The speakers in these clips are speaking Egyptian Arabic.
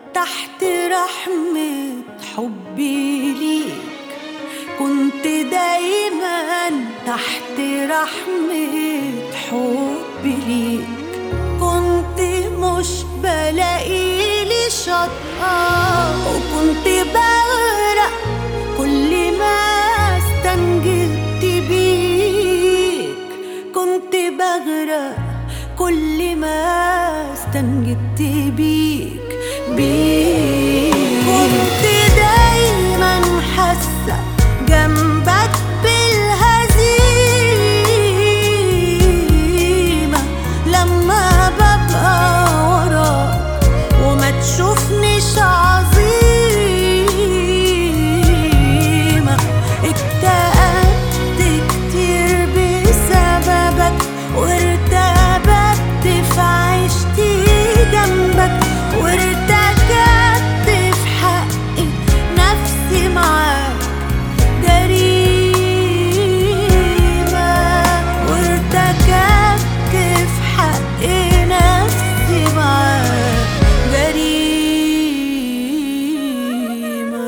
تحت رحمة حبي ليك كنت دايما تحت رحمة حبي ليك كنت مش بلاقي لي شطأ وكنت بغرق كل ما استنجدت بيك كنت بغرق كل ما استنجدت بيك بيك كنت دايما حاسة جنبك بالهزيمة لما ببقى وراك وما تشوفنيش عظيمة اكتئبت كتير بسببك وارتبكت في عيشتي جنبك وارتكبت في حقي نفسي معاك جريمة وارتكبت في حقي نفسي معاك جريمة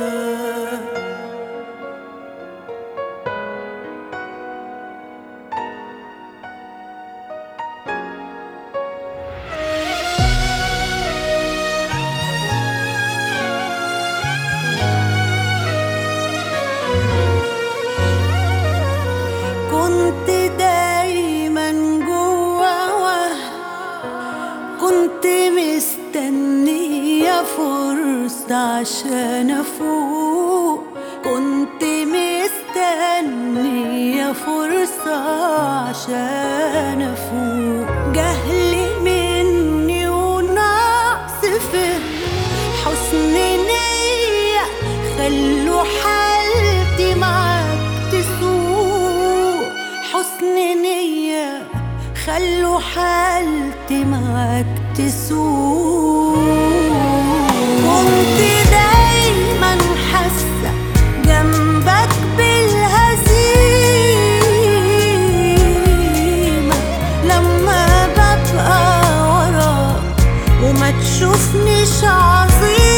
كنت دايما جوا وهم كنت مستنية فرصة عشان أفوق كنت مستنية فرصة عشان أفوق جهل مني ونقص فهم حسن نية خلوا حالتي معاك تسوء حسن نية خلوا حالتي معاك تسوء كنت دايما حاسة جنبك بالهزيمة لما ببقى وراك وما تشوفنيش عظيم